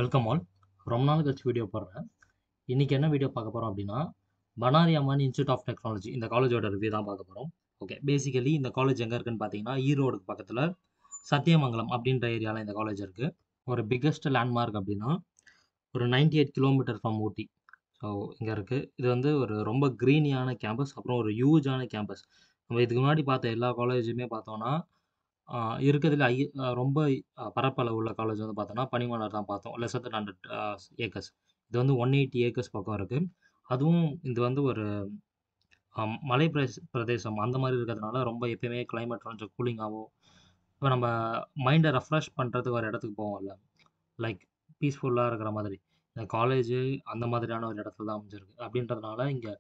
Welcome all ரொம்ப நாள் கழிச்சு வீடியோ போடுறேன் இன்றைக்கி என்ன வீடியோ பார்க்க போகிறோம் அப்படின்னா Bannari Amman institute of technology இந்த காலேஜோட ரிவ்யூ தான் பார்க்க போகிறோம் ஓகே பேசிக்கலி இந்த காலேஜ் எங்கே இருக்குன்னு பார்த்தீங்கன்னா ஈரோடுக்கு பக்கத்தில் சத்தியமங்கலம் அப்படின்ற ஏரியாவில் இந்த காலேஜ் இருக்குது ஒரு பிக்கஸ்ட் லேண்ட்மார்க் அப்படின்னா ஒரு 98 eight kilometre from Ooty so இங்கே இருக்குது இது வந்து ஒரு ரொம்ப க்ரீனியான கேம்பஸ் அப்புறம் ஒரு ஹியூஜான கேம்பஸ் நம்ம இதுக்கு முன்னாடி பார்த்த எல்லா காலேஜுமே பார்த்தோன்னா ஆஹ் இருக்கிறதுல ஐ ஆஹ் ரொம்ப ஆஹ் பரப்பளவு உள்ள காலேஜ் வந்து பார்த்தோன்னா பனிமலர் தான் பார்த்தோம் லெஸ் தன் ஹண்ட்ரட் ஏக்கர்ஸ் இது வந்து ஒன் எயிட்டி ஏக்கர்ஸ் பக்கம் இருக்குது அதுவும் இது வந்து ஒரு ஆம், மலை பிரதேச பிரதேசம் அந்த மாதிரி இருக்கிறதுனால ரொம்ப எப்பயுமே கிளைமேட் கொஞ்சம் கூலிங்காகவும் இப்போ நம்ம மைண்டை ரெஃப்ரெஷ் பண்ணுறதுக்கு ஒரு இடத்துக்கு போவோம்ல லைக் பீஸ்ஃபுல்லாக இருக்கிற மாதிரி இந்த காலேஜு அந்த மாதிரியான ஒரு இடத்துல தான் அமைஞ்சிருக்கு அப்படின்றதுனால இங்கே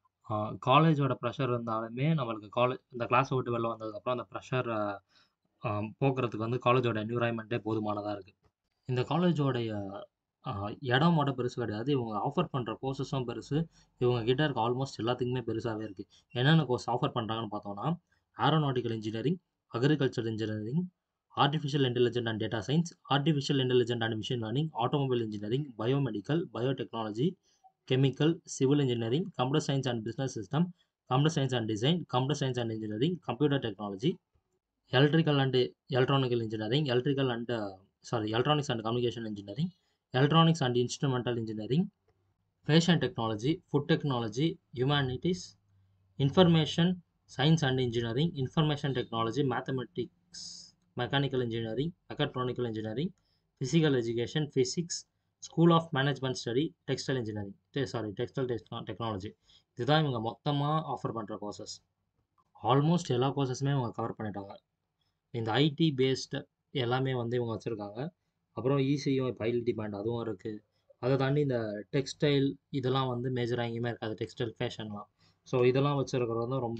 காலேஜோட ப்ரெஷர் இருந்தாலுமே நம்மளுக்கு காலேஜ் இந்த கிளாஸை விட்டு வெளில வந்ததுக்கப்புறம் அந்த ப்ரெஷர் போக்குறதுக்கு வந்து காலேஜோட என்விரான்மெண்ட்டே போதுமானதாக இருக்குது இந்த காலேஜோடைய ஆஹ் இடம் மட்டும் பெருசு கிடையாது இவங்க ஆஃபர் பண்ணுற கோர்சஸும் பெருசு இவங்க கிட்ட இருக்க ஆல்மோஸ்ட் எல்லாத்துக்குமே பெருசாகவே இருக்குது என்னென்ன கோர்ஸ் ஆஃபர் பண்ணுறாங்கன்னு பார்த்தோம்னா aeronautical engineering agriculture engineering artificial intelligent and data science artificial intelligent and machine learning automobile engineering biomedical biotechnology chemical civil engineering computer science and business system computer science and design computer science and engineering computer technology electrical and electronical engineering electrical and sorry electronics and communication engineering electronics and instrumental engineering fashion technology food technology humanities information science and engineering information technology mathematics mechanical engineering மெக்கட்ரானிக்கல் engineering physical education physics school of management study textile engineering sorry textile technology இதுதான் இவங்க மொத்தமாக offer பண்ணுற courses almost எல்லா கோர்சஸுமே இவங்க cover பண்ணிட்டாங்க இந்த ID based எல்லாமே வந்து இவங்க வச்சுருக்காங்க அப்புறம் ஈஸியும் இப்போ ஐடி பேண்ட் அதுவும் இருக்குது அதை தாண்டி இந்த டெக்ஸ்டைல் இதெல்லாம் வந்து மேஜராக எங்கேயுமே இருக்காது டெக்ஸ்டைல் ஃபேஷன்லாம் ஸோ இதெல்லாம் வச்சுருக்கிறது வந்து ரொம்ப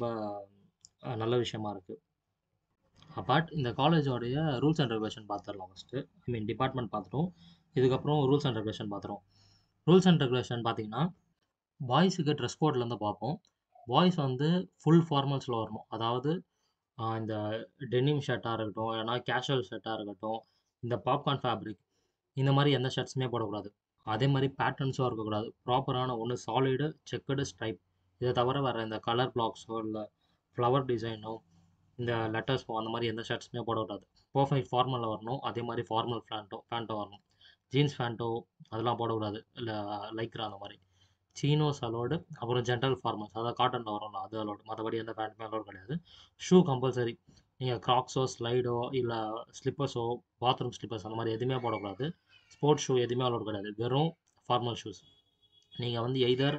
அஹ், நல்ல விஷயமா இருக்குது அப்பார்ட் இந்த காலேஜோடைய ரூல்ஸ் அண்ட் ரெகுலேஷன் பார்த்துடலாம் ஃபஸ்ட்டு ஐ மீன் டிபார்ட்மெண்ட் பார்த்துட்டோம் இதுக்கப்புறம் ரூல்ஸ் அண்ட் ரெகுலேஷன் பார்த்துருவோம் ரூல்ஸ் அண்ட் ரெகுலேஷன் பார்த்தீங்கன்னா பாய்ஸுக்கு ட்ரெஸ் கோட்லேருந்து பார்ப்போம் பாய்ஸ் வந்து ஃபுல் ஃபார்மல்ஸில் வரணும் அதாவது ஆஹ் இந்த டெனிம் ஷர்ட்டாக இருக்கட்டும் இல்லைனா கேஷுவல் ஷர்ட்டாக இருக்கட்டும் இந்த பாப்கார்ன் ஃபேப்ரிக் இந்த மாதிரி எந்த ஷர்ட்ஸுமே போடக்கூடாது அதே மாதிரி பேட்டர்ன்ஸும் இருக்கக்கூடாது ப்ராப்பரான ஒன்று சாலிடு செக்குடு ஸ்ட்ரைப் இதை தவிர வர இந்த கலர் பிளாக்ஸோ இல்லை ஃப்ளவர் டிசைனோ இந்த லெட்டர்ஸோ அந்த மாதிரி எந்த ஷர்ட்ஸுமே போடக்கூடாது பர்ஃபெக்ட் ஃபார்மலில் வரணும் அதே மாதிரி ஃபார்மல் ஃபேண்ட்டோ ஃபேண்ட்டோ வரணும் ஜீன்ஸ் ஃபேண்ட்டோ அதெல்லாம் போடக்கூடாது இல்லை லைக்ரா அந்த மாதிரி சீனோஸ் அலோடு அப்புறம் ஜென்ரல் ஃபார்மல்ஸ் அதாவது காட்டனில் வரும்ல அது அலோடு மற்றபடி எந்த பேண்ட்டுமே அலோடு கிடையாது ஷூ கம்பல்சரி நீங்கள் க்ராக்ஸோ ஸ்லைடோ இல்லை ஸ்லிப்பர்ஸோ பாத்ரூம் ஸ்லிப்பர்ஸ் அந்த மாதிரி எதுவுமே போடக்கூடாது ஸ்போர்ட்ஸ் ஷூ எதுவுமே அலோடு கிடையாது வெறும் ஃபார்மல் ஷூஸ் நீங்கள் வந்து எய்தர்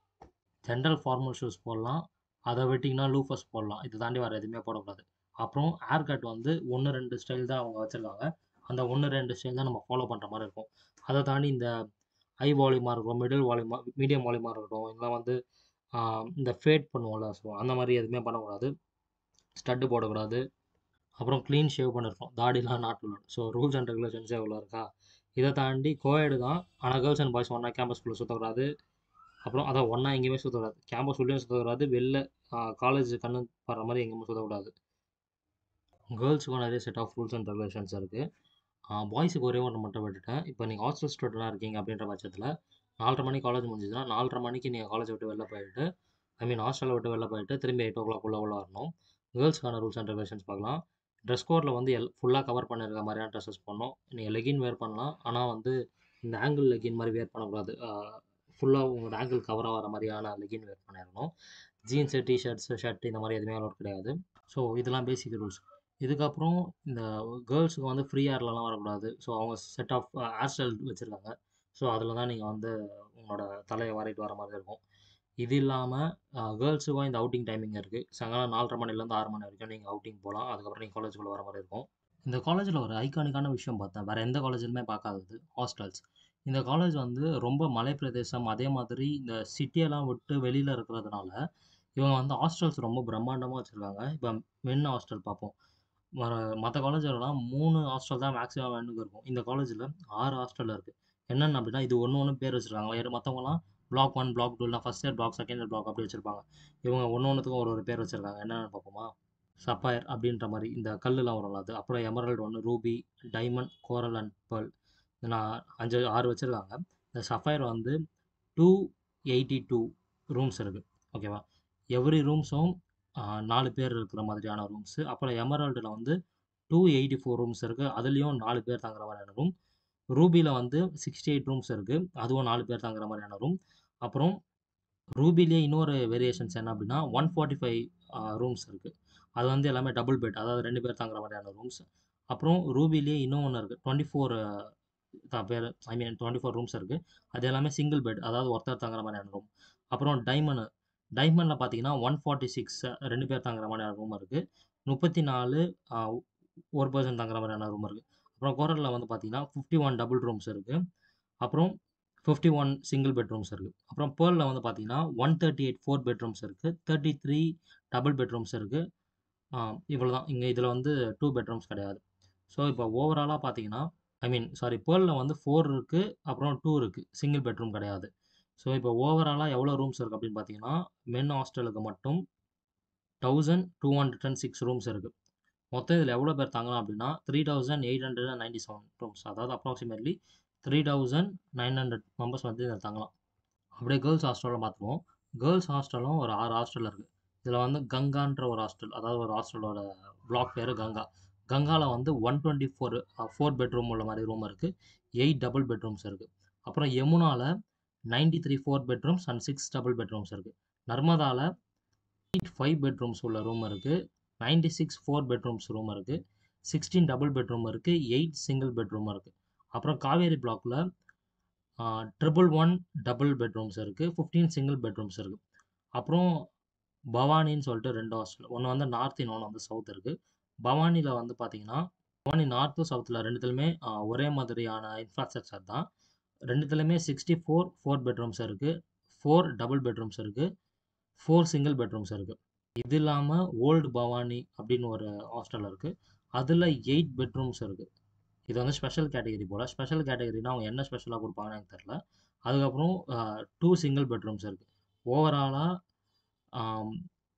ஜென்ரல் ஃபார்மல் ஷூஸ் போடலாம் அதை விட்டிங்கன்னா லூஃபர்ஸ் போடலாம் இது தாண்டி வேறு எதுவுமே போடக்கூடாது அப்புறம் ஹேர் கட் வந்து ஒன்று ரெண்டு ஸ்டைல் தான் அவங்க வச்சுருக்காங்க அந்த ஒன்று ரெண்டு ஸ்டைல் தான் நம்ம ஃபாலோ பண்ணுற மாதிரி இருக்கும் அதை தாண்டி இந்த ஹை வால்யூமாக இருக்கட்டும் மிடில் வால்யூமா மீடியம் வால்யூமாக இருக்கட்டும் இல்லை வந்து ஆஹ், இந்த ஃபேட் பண்ணுவோம்ல ஸோ அந்த மாதிரி எதுவுமே பண்ணக்கூடாது ஸ்டட்டு போடக்கூடாது அப்புறம் க்ளீன் ஷேவ் பண்ணிருக்கோம் தாடிலாம் நாட் உள்ளோம் ஸோ ரூல்ஸ் அண்ட் ரெகுலேஷன்ஸே இவ்வளோ இருக்கா இதை தாண்டி கோயடு தான் ஆனால் கேர்ள்ஸ் அண்ட் பாய்ஸ் ஒன்றா கேம்பஸ்குள்ளே சுற்றக்கூடாது அப்புறம் அதான் ஒன்றா எங்கேயுமே சுற்றக்கூடாது கேம்பஸ் உள்ளேயும் சுற்றக்கூடாது வெளில காலேஜ் கண்ணு படுற மாதிரி எங்கேயுமே சுற்றக்கூடாது கேர்ள்ஸுக்கும் நிறைய set of rules and regulations இருக்குது பாய்ஸுக்கு ஒரே ஒன்று மட்டும் விட்டுட்டேன் இப்போ நீங்கள் ஹாஸ்டல் ஸ்டூடெண்ட்டாக இருக்கீங்க அப்படின்ற பட்சத்தில் நாலரை மணிக்கு காலேஜ் முடிஞ்சதுன்னா நாலரை மணிக்கு நீங்கள் காலேஜ் விட்டு வெளில போயிட்டு ஐ மீன் ஹாஸ்டலை விட்டு வெளில போயிட்டு திரும்பி எயிட் ஓ கிளாக் உள்ள உள்ள வரணும் கேர்ள்ஸ்க்கான ரூல்ஸ் அண்ட் ரெகுலேஷன்ஸ் பார்க்கலாம் ட்ரெஸ் கோடில் வந்து எல் ஃபுல்லாக கவர் பண்ணிருக்க மாதிரியான ட்ரெஸ்ஸஸ் பண்ணணும் நீங்கள் லெகின் வேர் பண்ணலாம் ஆனால் வந்து இந்த ஆங்கிள் லெகின் மாதிரி வேர் பண்ணக்கூடாது ஃபுல்லாக உங்களோட ஆங்கிள் கவர் ஆகிற மாதிரியான லெகின் வேர் பண்ணிடணும் ஜீன்ஸு டிஷர்ட்ஸு ஷர்ட் இந்த மாதிரி எதுவுமே அலோட் கிடையாது ஸோ இதெல்லாம் பேசிக் ரூல்ஸ் இதுக்கப்புறம் இந்த கேர்ள்ஸுக்கு வந்து ஃப்ரீ ஹேர்லலாம் வரக்கூடாது ஸோ அவங்க செட் ஆஃப் ஹேர் ஸ்டைல் வச்சுருக்காங்க ஸோ அதில் தான் நீங்கள் வந்து உங்களோட தலையை வாரிட்டு வர மாதிரி இருக்கும் இது இல்லாமல் கேர்ள்ஸுக்கும் இந்த அவுட்டிங் டைமிங் இருக்குது சாயங்காலம் நாலரை மணிலேருந்து ஆறு மணி வரைக்கும் நீங்கள் அவுட்டிங் போகலாம் அதுக்கப்புறம் நீங்கள் காலேஜுக்குள்ளே வர மாதிரி இருக்கும் இந்த காலேஜில் ஒரு ஐகானிக்கான விஷயம் பார்த்தேன் வேறு எந்த காலேஜிலுமே பார்க்காதது ஹாஸ்டல்ஸ் இந்த காலேஜ் வந்து ரொம்ப மலை பிரதேசம் அதே மாதிரி இந்த சிட்டியெல்லாம் விட்டு வெளியில் இருக்கிறதுனால இவங்க வந்து ஹாஸ்டல்ஸ் ரொம்ப பிரம்மாண்டமாக வச்சுருக்காங்க இப்போ மென் ஹாஸ்டல் பார்ப்போம் வர மற்ற காலேஜ்லலாம் மூணு ஹாஸ்டல் தான் மேக்ஸிமம் வேணுக்கு இருக்கும் இந்த காலேஜில் ஆறு ஹாஸ்டல் இருக்குது என்னென்ன அப்படின்னா இது ஒன்று ஒன்று பேர் வச்சுருக்காங்க மற்றவங்கலாம் பிளாக் ஒன் பிளாக் டூ இல்லை first year block second year block அப்படி வச்சுருப்பாங்க இவங்க ஒன்று ஒன்றுத்துக்கும் ஒரு ஒரு பேர் வச்சுருக்காங்க என்னென்னு பார்ப்போமா சஃபயர் அப்படின்ற மாதிரி இந்த கல்லுலாம் வரும்ல அது அப்புறம் எமரல்டு ஒன்று ruby diamond coral and pearl நான் 5 6 வச்சிருக்காங்க. இந்த சஃபயர் வந்து 282 ரூம்ஸ் இருக்கு. ஓகேவா? எவ்ரி ரூம்ஸும் அ 4 பேர் இருக்கிற மாதிரியான ரூம்ஸு. அப்புறம் எமரால்டுல வந்து 284 ரூம்ஸ் இருக்கு. அதுலயும் 4 பேர் தங்குற மாரியான ரூம். ரூபில வந்து 68 ரூம்ஸ் இருக்கு. அதுவும் 4 பேர் தங்குற மாரியான ரூம். அப்புறம் ரூபிலயே இன்னொரு வேரியேஷன்ஸ் என்ன அப்டின்னா, 145 அ ரூம்ஸ் இருக்கு. அது வந்து எல்லாமே டபுள் பெட். அதாவது 2 பேர் தங்குற மாரியான ரூம்ஸ். அப்புறம் ரூபிலயே இன்னும் ஒண்ணு இருக்கு. 24 த பேரு ஐ மீன் 24 ரூம்ஸ் இருக்கு. அது எல்லாமே சிங்கிள் பெட். அதாவது ஒருத்தர் தங்குற மாரியான ரூம். அப்புறம் டைமண்ட் டைமண்ட்ல பார்த்தீங்கன்னா, 146 2 பேர் தங்குற மாரியான ரூம் இருக்கு. 34 அ ஒரு பெர்சன் தங்குற மாரியான ரூம் இருக்கு. அப்புறம் கோரல்ல வந்து பார்த்தீங்கன்னா, 51 டபுள் ரூம்ஸ் இருக்கு. அப்புறம் 51 சிங்கிள் பெட்ரூம்ஸ் இருக்கு. அப்புறம் பேர்ல்ல வந்து பார்த்தீங்கன்னா, 138 4 பெட்ரூம்ஸ் இருக்கு. 33 டபுள் பெட்ரூம்ஸ் இருக்கு. ஆ இவ்வளோதான். இங்க இதுல வந்து 2 பெட்ரூம்ஸ் கிடையாது. ஸோ, இப்போ ஓவராலா பார்த்தீங்கன்னா, ஐ மீன் சாரி பேர்ல்ல வந்து 4 இருக்கு. அப்புறம் 2 இருக்கு. சிங்கிள் பெட்ரூம் கிடையாது. ஸோ, இப்போ ஓவராலா எவ்வளோ ரூம்ஸ் இருக்கு அப்டின்னு பார்த்தீங்கன்னா, மென் ஹாஸ்டலுக்கு மட்டும் 1206 ரூம்ஸ் இருக்கு. மொத்தம் இதுல எவ்வளோ பேர் தங்கலாம் அப்டின்னா, 3897 ரூம்ஸ். அதாவது அப்ராக்ஸிமேட்லி 3900 மெம்பர்ஸ் வந்து இதுல தங்கலாம். அப்படியே கேர்ல்ஸ் ஹாஸ்டல பார்த்துருவோம். கேர்ல்ஸ் ஹாஸ்டலும் ஒரு 6 ஹாஸ்டல் இருக்கு. இதுல வந்து கங்கான்ற ஒரு ஹாஸ்டல். அதாவது ஒரு ஹாஸ்டலோட ப்ளாக் பேரு கங்கா. கங்கால வந்து 124 அ 4 பெட்ரூம் உள்ள மாரி ரூம் இருக்கு. 8 டபுள் பெட்ரூம்ஸ் இருக்கு. அப்புறம் யமுனால 93 4 பெட்ரூம்ஸ் அண்ட் 6 டபுள் பெட்ரூம்ஸ் இருக்கு. நர்மதால 8 5 பெட்ரூம்ஸ் உள்ள ரூம் இருக்கு. 96 4 பெட்ரூம்ஸ் ரூம் இருக்கு. 16 டபுள் பெட்ரூம் இருக்கு. 8 சிங்கிள் பெட்ரூம் இருக்கு. அப்புறம் காவேரி ப்ளாக்ல ஆ 111 டபுள் பெட்ரூம்ஸ் இருக்கு. 15 சிங்கிள் பெட்ரூம்ஸ் இருக்கு. அப்புறம் பவானின்னு சொல்லிட்டு 2 ஹாஸ்டல். ஒண்ணு வந்து நார்த் இன்னொன்னு வந்து சவுத் இருக்கு. பவானில வந்து பார்த்தீங்கன்னா, பவானி நார்த்தும், சவுத்ல 2த்துலயுமே அ ஒரே மாதிரியான இன்ஃப்ராஸ்ட்ரக்சர் தான். 2த்துலயுமே 64 4 பெட்ரூம்ஸ் இருக்கு. 4 டபுள் பெட்ரூம்ஸ் இருக்கு. 4 சிங்கிள் பெட்ரூம்ஸ் இருக்கு. இது இல்லாம ஓல்ட் பவானி அப்டின்னு ஒரு ஹாஸ்டல் இருக்கு. அதுல 8 பெட்ரூம்ஸ் இருக்கு. இது வந்து ஸ்பெஷல் கேட்டகரி போல. ஸ்பெஷல் கேட்டகரினா அவங்க என்ன ஸ்பெஷலா குடுப்பாங்கன்னு எனக்கு தெரியல. அதுக்கப்புறம் அ 2 சிங்கிள் பெட்ரூம்ஸ் இருக்கு. ஓவராலா ஆம்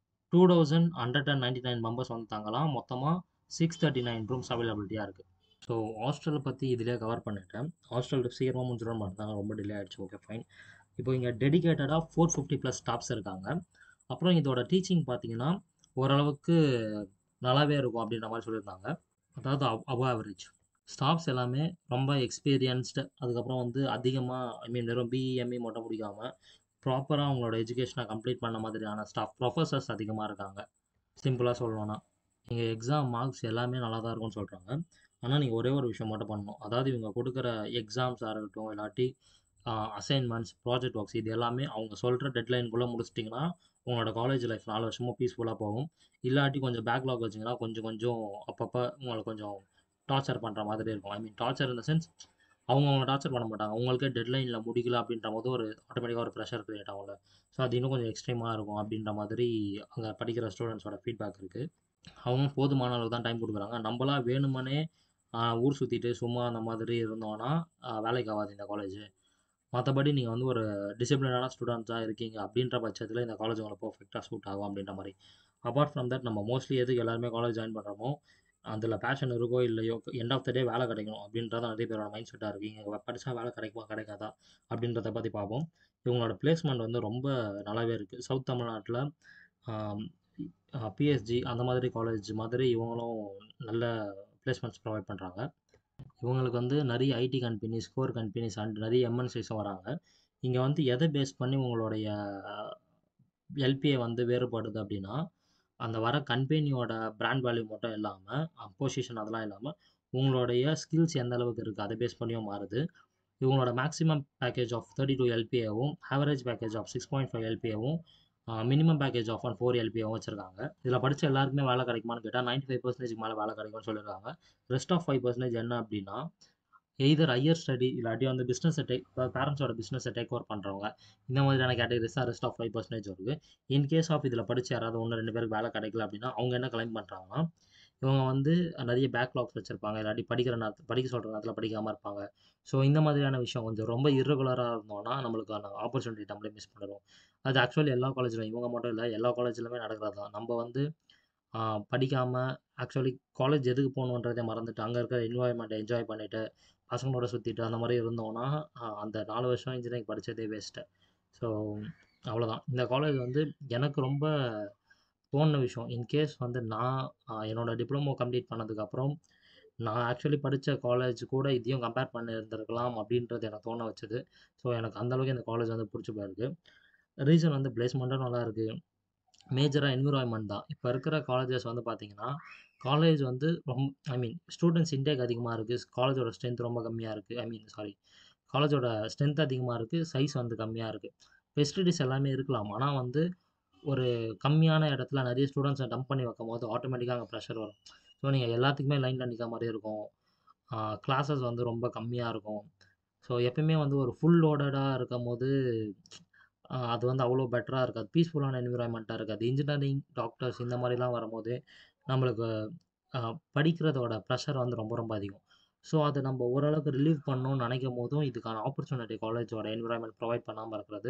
2199 மெம்பர்ஸ் வந்து தங்கலாம். மொத்தமா 639 ரூம்ஸ் அவைலபிலிட்டியா இருக்கு. ஸோ, ஹாஸ்டல பத்தி இதுலயே கவர் பண்ணிட்டேன். ஹாஸ்டல் சீக்கிரமா முடிஞ்சிரும்னு பார்த்தாங்க. ரொம்ப டிலே ஆயிடுச்சு. Okay fine. இப்போ இங்க டெடிகேட்டடா 450 பிளஸ் ஸ்டாஃப்ஸ் இருக்காங்க. அப்புறம் இதோட டீச்சிங் பார்த்தீங்கன்னா, ஓரளவுக்கு நல்லாவே இருக்கும் அப்டின்ற மாரி சொல்லியிருந்தாங்க. அதாவது அப் அபோவ் ஆவரேஜ். ஸ்டாஃப்ஸ் எல்லாமே ரொம்ப எக்ஸ்பீரியன்ஸ்டு. அதுக்கப்புறம் வந்து அதிகமா ஐ மீன் வெறும் பிஇ, எம்இ மட்டும் முடிக்காம, ப்ராப்பரா அவங்களோட எஜுகேஷன கம்ப்ளீட் பண்ண மாதிரியான ஸ்டாஃப் ப்ரொஃபசர்ஸ் அதிகமா இருக்காங்க. சிம்பிளா சொல்லணும்னா. இங்க எக்ஸாம் மார்க்ஸ் எல்லாமே நல்லா தான் இருக்கும்னு சொல்றாங்க. ஆனா, நீங்க ஒரே ஒரு விஷயம் மட்டும் பண்ணணும். அதாவது இவங்க குடுக்குற எக்ஸாம்ஸா இருக்கட்டும், இல்லாட்டி அ அசைன்மென்ட்ஸ், ப்ராஜெக்ட் ஒர்க்ஸ் இது எல்லாமே அவங்க சொல்ற டெட்லைன்க்குள்ள முடிச்சுட்டீங்கன்னா, உங்களோட காலேஜ் லைஃப் 4 வருஷமும் பீஸ்ஃபுல்லா போகும். இல்லாட்டி கொஞ்சம் பேக்லாக் வச்சீங்கன்னா, கொஞ்சம் கொஞ்சம் அப்பப்ப உங்கள கொஞ்சம் டார்ச்சர் பண்ற மாதிரி இருக்கும். ஐ மீன் டார்ச்சர் இன் த சென்ஸ் அவங்க உங்கள டார்ச்சர் பண்ண மாட்டாங்க. அவங்களுக்கே டெட்லைன்ல முடிக்கல அப்டின்றபோது ஒரு ஆட்டோமேட்டிக்கா ஒரு பிரஷர் கிரியேட் ஆகும்ல. ஸோ, அது இன்னும் கொஞ்சம் எக்ஸ்ட்ரீமா இருக்கும் அப்டின்ற மாதிரி அங்க படிக்கிற ஸ்டூடண்ட்ஸோட ஃபீட்பேக் இருக்கு. அவங்க போதுமான அளவு தான் டைம் குடுக்குறாங்க. நம்பளா வேணுமனே அ ஊர் சுத்திட்டு சும்மா அந்த மாதிரி இருந்தோம்னா, அ வேலைக்கு ஆவாது இந்த காலேஜு. மத்தபடி நீங்க வந்து ஒரு டிசிப்ளினான ஸ்டூடண்ட்ஸா இருக்கீங்க அப்டின்ற பட்சத்தில இந்த காலேஜ் உங்களுக்கு பெர்ஃபெக்ட்டா சூட் ஆகும் அப்டின்ற மாரி. அபார்ட் ஃப்ரம் தட் நம்ம மோஸ்ட்லி எதுக்கு எல்லாருமே காலேஜ் ஜாயின் பண்றோமோ, அதுல பேஷன் இருக்கோ இல்லையோ, எண்ட் ஆஃப் த டே வேல கிடைக்கணும் அப்டின்றது தான் நெறைய பேரோட மைண்ட் செட்டா இருக்கு. இங்க படிச்சா வேல கிடைக்குமா, கிடைக்காதா அப்டின்றத பத்தி பார்ப்போம். இவங்களோட பிளேஸ்மென்ட் வந்து ரொம்ப நல்லாவே இருக்கு. சவுத் தமிழ்நாட்ல ஆம் அ பிஎஸ்ஜி அந்த மாதிரி காலேஜ் மாதிரி இவங்களும் நல்ல பிளேஸ்மெண்ட்ஸ் ப்ரொவைட் பண்றாங்க. இவங்களுக்கு வந்து நெறைய IT companies, core companies and நெறைய எம்என்சிஸும் வராங்க. இங்க வந்து எத பேஸ் பண்ணி உங்களுடைய எல்பிஏ வந்து வேறுபடுது அப்டின்னா, அந்த வர கம்பெனியோட பிராண்ட் வேல்யூ மட்டும் இல்லாம, அ பொசிஷன் அதெல்லாம் இல்லாம, உங்களுடைய ஸ்கில்ஸ் எந்த அளவுக்கு இருக்கு அத பேஸ் பண்ணியும் மாறுது. இவங்களோட மேக்ஸிமம் பேக்கேஜ் ஆஃப் 32 எல்பிஏவும், ஆவரேஜ் பேக்கேஜ் ஆஃப் 6.5 எல்பிஏவும், அ மினிமம் பேக்கேஜ் ஆஃப் 4 எல்பிஏவும் வச்சிருக்காங்க. இதுல படிச்ச எல்லாருக்குமே வேல கிடைக்குமான்னு கேட்டா 95% மேல வேல கிடைக்கும்னு சொல்லியிருக்காங்க. ரெஸ்ட் ஆஃப் 5% என்ன அப்டின்னா, எய்தர் ஹையர் ஸ்டடி இல்லாட்டி வந்து பிசினஸ டேக் அதாவது பேரண்ட்ஸோட பிசினஸ டேக் ஓவர் பண்றவங்க. இந்த மாதிரியான கேட்டகரிஸ் தான் ரெஸ்ட் ஆஃப் 5% வருது. இன் கேஸ் ஆஃப் இதுல படிச்சு யாராவது 1, 2 பேருக்கு வேல கிடைக்கல அப்டின்னா, அவங்க என்ன கிளைம் பண்றாங்கன்னா, இவங்க வந்து நெறைய பேக்லாக்ஸ் வச்சிருப்பாங்க. இல்லாட்டி படிக்கிற நேரத்துல படிக்க சொல்ற நேரத்துல படிக்காம இருப்பாங்க. ஸோ, இந்த மாதிரியான விஷயம் கொஞ்சம் ரொம்ப இர்ரெகுலரா இருந்தோம்னா, நம்மளுக்கான ஆப்பர்ச்சுனிட்டி நம்மளே மிஸ் பண்ணிருவோம். அது ஆக்சுவலி எல்லா காலேஜ்லயும் இவங்க மட்டும் இல்ல. எல்லா காலேஜ்லயுமே நடக்கிறது தான். நம்ப வந்து படிக்காம ஆக்சுவலி காலேஜ் எதுக்கு போகணுன்றதே மறந்துட்டு, அங்க இருக்கிற என்வாயர்மெண்ட்ட என்ஜாய் பண்ணிட்டு, பசங்களோட சுத்திட்டு அந்த மாரி இருந்தோம்னா, அ அந்த 4 வருஷம் இன்ஜினியரிங் படிச்சதே வேஸ்ட்டு. ஸோ அவ்வளோதான். இந்த காலேஜ் வந்து எனக்கு ரொம்ப தோணுன விஷயம். இன்கேஸ் வந்து நான் அ என்னோட டிப்ளமோ கம்ப்ளீட் பண்ணதுக்கப்புறம், நான் ஆக்சுவலி படிச்ச காலேஜ் கூட இதையும் கம்பேர் பண்ணியிருந்திருக்கலாம் அப்படின்றது எனக்கு தோண வச்சது. ஸோ எனக்கு அந்த அளவுக்கு இந்த காலேஜ் வந்து புடிச்சு போயிருக்கு. ரீசன் வந்து பிளேஸ்மெண்ட்டும் நல்லாயிருக்கு. மேஜரா என்விரான்மென்ட் தான். இப்ப இருக்கிற காலேஜஸ் வந்து பார்த்தீங்கன்னா, காலேஜ் வந்து ரொம் ஐ மீன் ஸ்டூடண்ட்ஸ் இன்டேக் அதிகமா இருக்கு. காலேஜோட ஸ்ட்ரென்த் ரொம்ப கம்மியா இருக்கு. ஐ மீன் சாரி காலேஜோட ஸ்ட்ரென்த் அதிகமா இருக்கு. சைஸ் வந்து கம்மியா இருக்கு. ஃபெசிலிட்டீஸ் எல்லாமே இருக்கலாம். ஆனா வந்து ஒரு கம்மியான இடத்துல நெறைய ஸ்டூடண்ட்ஸ டம்ப் பண்ணி வைக்கும்போது ஆட்டோமேட்டிக்கா அங்க பிரஷர் வரும். ஸோ நீங்க எல்லாத்துக்குமே லைன்ல நிக்கிற மாரி இருக்கும். அ கிளாஸஸ் வந்து ரொம்ப கம்மியா இருக்கும். ஸோ எப்பயுமே வந்து ஒரு ஃபுல் லோடடா இருக்கும்போது, அ அது வந்து அவ்வளோ பெட்டரா இருக்காது. பீஸ்ஃபுல்லான என்விரான்மென்ட்டா இருக்காது. இன்ஜினியரிங், டாக்டர்ஸ் இந்த மாரிலாம் வரும்போது, நம்மளுக்கு அ படிக்கிறதோட பிரஷர் வந்து ரொம்ப ரொம்ப அதிகம். ஸோ அத நம்ப ஓரளவுக்கு ரிலீவ் பண்ணணும்னு நெனைக்கும்போதும், இதுக்கான ஆப்பர்ச்சுனிட்டி காலேஜோட என்விரான்மென்ட் ப்ரொவைட் பண்ணாம இருக்கிறது,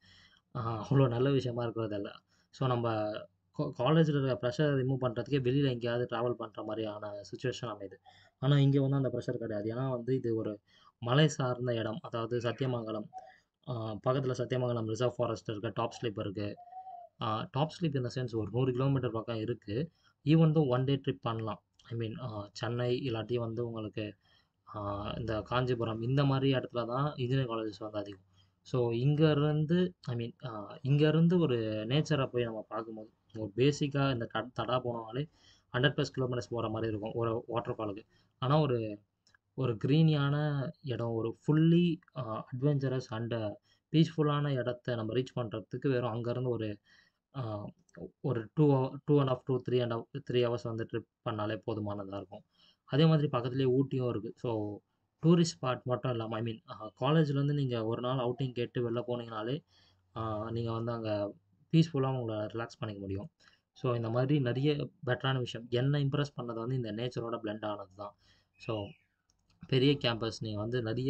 அ அவ்வளோ நல்ல விஷயமா இருக்கிறதில்ல. ஸோ நம்ப கா காலேஜ்ல இருக்கிற பிரஷர ரிமூவ் பண்றதுக்கே வெளியில எங்கேயாவது டிராவல் பண்ற மாரியான சிச்சுவேஷன் அமையுது. ஆனா இங்க வந்து அந்த பிரஷர் கிடையாது. ஏன்னா வந்து இது ஒரு மலை சார்ந்த இடம். அதாவது சத்தியமங்கலம். அ பக்கத்துல சத்தியமங்கலம் ரிசர்வ் ஃபாரஸ்ட் இருக்கு. டாப் ஸ்லிப் இருக்கு. அ top slip in the sense ஒரு 100 கிலோமீட்டர் பக்கம் இருக்கு. Even though one day trip பண்ணலாம். ஐ மீன் அ சென்னை இல்லாட்டி வந்து உங்களுக்கு அ இந்த காஞ்சிபுரம் இந்த மாரி இடத்துல தான் இன்ஜினியரிங் காலேஜஸ் வந்து அதிகம். ஸோ இங்க இருந்து ஐ மீன் அ இங்க இருந்து ஒரு நேச்சர போய் நம்ம பார்க்கும்போது, ஒரு பேசிக்கா இந்த க தடா போனோம்னாலே 100 பிளஸ் கிலோமீட்டர்ஸ் போற மாரி இருக்கும். ஒரு வாட்டர் ஃபாலுக்கு. ஆனா ஒரு ஒரு கிரீனியான இடம். ஒரு ஃபுல்லி அ அட்வென்ச்சரஸ் அண்ட் பீஸ்ஃபுல்லான இடத்த நம்ம ரீச் பண்றதுக்கு வெறும் அங்கருந்து ஒரு அ ஒரு 2 hour 2 1/2 to 3 and half 3 hours வந்து ட்ரிப் பண்ணாலே போதுமானதா இருக்கும். அதே மாதிரி பக்கத்திலேயே ஊட்டியும் இருக்கு. ஸோ டூரிஸ்ட் ஸ்பாட் மட்டும் இல்லாம ஐ மீன் அ காலேஜ்லேருந்து நீங்க ஒரு நாள் அவுட்டிங் கேட்டு வெளில போனீங்கனாலே, அ நீங்க வந்து அங்க பீஸ்ஃபுல்லா உங்கள ரிலாக்ஸ் பண்ணிக்க முடியும். ஸோ இந்த மாதிரி நெறைய பெட்டரான விஷயம். என்ன இம்ப்ரெஸ் பண்ணது வந்து இந்த நேச்சரோட பிளெண்ட் ஆனது தான். ஸோ பெரிய கேம்பஸ் நீங்க வந்து நெறைய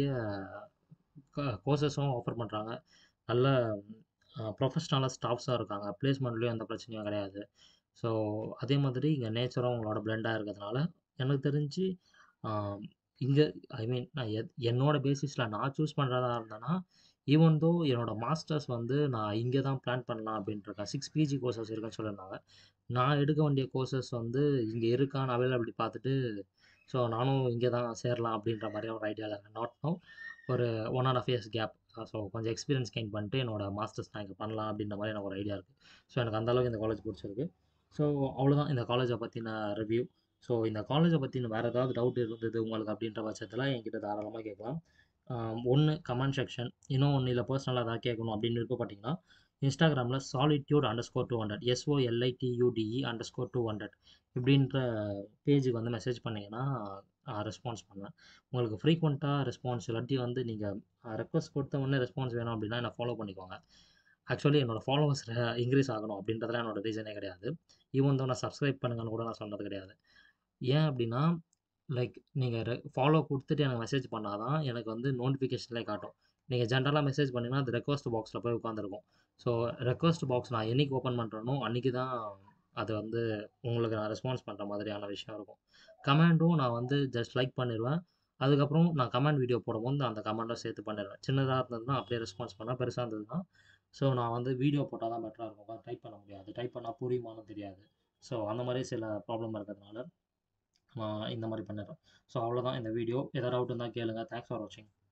க கோர்ஸஸும் ஆஃபர் பண்றாங்க. நல்ல அ ப்ரொஃபஷனலா ஸ்டாஃப்ஸும் இருக்காங்க. பிளேஸ்மெண்ட்லயும் எந்த பிரச்சனையும் கிடையாது. ஸோ அதே மாதிரி இங்க நேச்சரும் உங்களோட பிளெண்டா இருக்கிறதுனால, எனக்கு தெரிஞ்சு அ இங்க ஐ மீன் நான் எ என்னோட பேசிஸ்ல நான் சூஸ் பண்றதா இருந்தேன்னா, ஈவன் தோ என்னோட மாஸ்டர்ஸ் வந்து நான் இங்க தான் பிளான் பண்ணலாம் அப்டின்ட்டு இருக்கேன். 6 பிஜி கோர்ஸஸ் இருக்குன்னு சொல்லியிருந்தாங்க. நான் எடுக்க வேண்டிய கோர்ஸஸ் வந்து இங்க இருக்கான்னு அவைலபிலிட்டி பார்த்துட்டு, ஸோ நானும் இங்க தான் சேரலாம் அப்டின்ற மாரி ஒரு ஐடியால இருக்கேன். நாட் நவ் ஒரு 1 1/2 இயர்ஸ் கேப். ஸோ கொஞ்சம் எக்ஸ்பீரியன்ஸ் கெயின் பண்ணிட்டு என்னோட மாஸ்டர்ஸ் நான் இங்க பண்ணலாம் அப்டின்ற மாரி எனக்கு ஒரு ஐடியா இருக்கு. ஸோ எனக்கு அந்த அளவுக்கு இந்த காலேஜ் புடிச்சிருக்கு. ஸோ அவ்வளோதான் இந்த காலேஜ பத்தின ரிவ்யூ. ஸோ இந்த காலேஜ பத்தின வேற ஏதாவது டவுட் இருந்தது உங்களுக்கு அப்டின்ற பட்சத்தில என்கிட்ட தாராளமா கேட்கலாம். அ 1 கமெண்ட் செக்ஷன். இன்னும் ஒண்ணு இல்ல பெர்சனலா ஏதாவது கேட்கணும் அப்டின்னு விருப்பப்பட்டீங்கன்னா, Instagramல solitude_200 SOLITUDE_200 இப்டின்ற பேஜுக்கு வந்து மெசேஜ் பண்ணீங்கன்னா, நான் ரெஸ்பான்ஸ் பண்ணுவேன். உங்களுக்கு ஃப்ரீக்வென்ட்டா ரெஸ்பான்ஸ் இல்லாட்டி வந்து நீங்க அ ரெக்வெஸ்ட் கொடுத்த உடனே ரெஸ்பான்ஸ் வேணும் அப்டின்னா என்ன ஃபாலோ பண்ணிக்கோங்க. ஆக்சுவலி என்னோட ஃபாலோவர்ஸ் அ இன்கிரீஸ் ஆகணும் அப்டின்றதெல்லாம் என்னோட ரீசனே கிடையாது. ஈவன் தோ நான் சப்ஸ்கிரைப் பண்ணுங்கன்னு கூட நான் சொன்னது கிடையாது. ஏன் அப்டின்னா, லைக் நீங்க ரெ ஃபாலோ குடுத்துட்டு எனக்கு மெசேஜ் பண்ணா தான் எனக்கு வந்து நோட்டிஃபிகேஷன்லயே காட்டும். நீங்க ஜெனரலா மெசேஜ் பண்ணீங்கன்னா, அது ரெக்வெஸ்ட் பாக்ஸ்ல போய் உட்காந்துருக்கும். ஸோ ரெக்வெஸ்ட் பாக்ஸ் நான் என்னைக்கு ஓப்பன் பண்றேனோ, அன்னைக்கு தான் அது வந்து உங்களுக்கு நான் ரெஸ்பான்ஸ் பண்ற மாதிரியான விஷயம் இருக்கும். கமெண்டும் நான் வந்து ஜஸ்ட் லைக் பண்ணிருவேன். அதுக்கப்புறம் நான் கமெண்ட் வீடியோ போடும்போது அந்த கமெண்ட்டும் சேர்த்து பண்ணிருவேன். சின்னதா இருந்ததுன்னா அப்டியே ரெஸ்பான்ஸ் பண்ணுவேன். பெருசா இருந்ததுன்னா, ஸோ நான் வந்து வீடியோ போட்டா தான் பெட்டரா இருக்கும். உட்காந்து டைப் பண்ண முடியாது. டைப் பண்ணா புரியுமான்னு தெரியாது. ஸோ அந்த மாரி சில ப்ராப்ளம் இருக்கிறதுனால, நான் இந்த மாரி பண்ணிடுறேன். ஸோ அவ்வளோதான் இந்த வீடியோ. ஏதாவது டவுட் இருந்தா கேளுங்க. தேங்க்ஸ் ஃபார் வாட்சிங்.